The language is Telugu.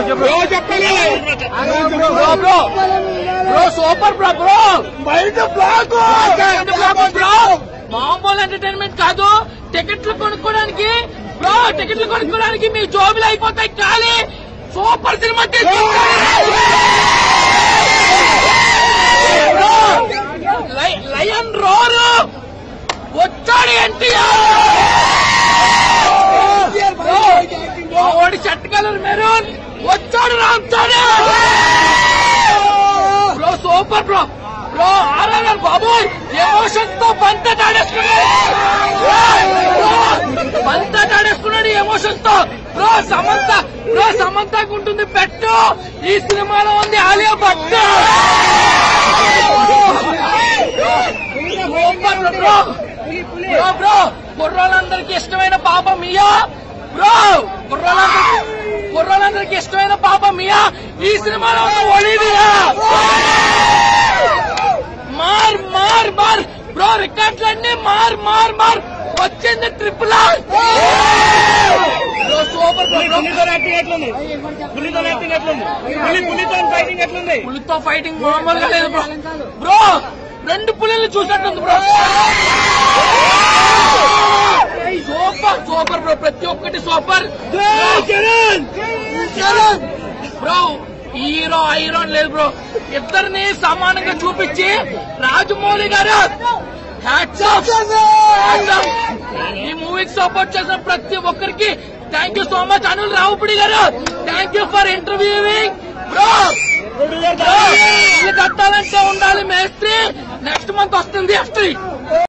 బ్రో చెప్పాలి bro bro bro super bro bro బయట బ్లాక్ బయట బ్లాక్ బ్రో మామూలు ఎంటర్టైన్మెంట్ కాదు టికెట్లు కొనుక్కోడానికి బ్రో టికెట్లు కొనుక్కోడానికి మీ జోబులు అయిపోతాయి ఖాళీ సూపర్ సినిమా లయన్ రోరు వచ్చాడు ఎన్టీఆర్ ఓడి షర్ట్ కలర్ మెరూన్ వచ్చాడు Ram Charan bro super bro bro RR బాబోయ్ ఎమోషన్ తో పంత తాడేసుకున్నాడు పంత తాడేసుకున్నాడు ఎమోషన్ తో బ్రో సమంత బ్రో సమంతకు ఉంటుంది పెట్టు ఈ సినిమాలో ఉంది Alia Bhatt super bro bro bro కుర్రోళ్ళందరికీ ఇష్టమైన పాప మియా బ్రో కుర్రోళ్ళందరికీ కుర్రోళ్ళందరికీ ఇష్టమైన పాప మియా ఈ సినిమాలో ఉన్న ఒలివియా మార్ మార్ మార్ బ్రో రికార్డులన్నీ మార్ మార్ మార్ వచ్చింది triple R bro super bro bro పులితో యాక్టింగ్ ఎట్లుంది పులితో యాక్టింగ్ ఎట్లుంది పులి పులితో ఫైటింగ్ ఎట్లుంది పులితో ఫైటింగ్ మామూలుగా లేదు బ్రో బ్రో రెండు పులిని చూసినట్టుంది బ్రో సూపర్ సూపర్ బ్రో ప్రతి ఒక్కటి super Charan bro hero hero అని లేదు బ్రో ఇద్దరిని సమానంగా చూపించి రాజమౌళి గారు hats off. Hats off. ఈ మూవీకి సపోర్ట్ చేసిన ప్రతి ఒక్కరికి thank you so much Anil Ravipudi garu thank you for interviewing bro ఇల్లు కట్టాలంటే ఉండాలి మేస్త్రి నెక్స్ట్ మంత్ వస్తుంది ఎఫ్టీ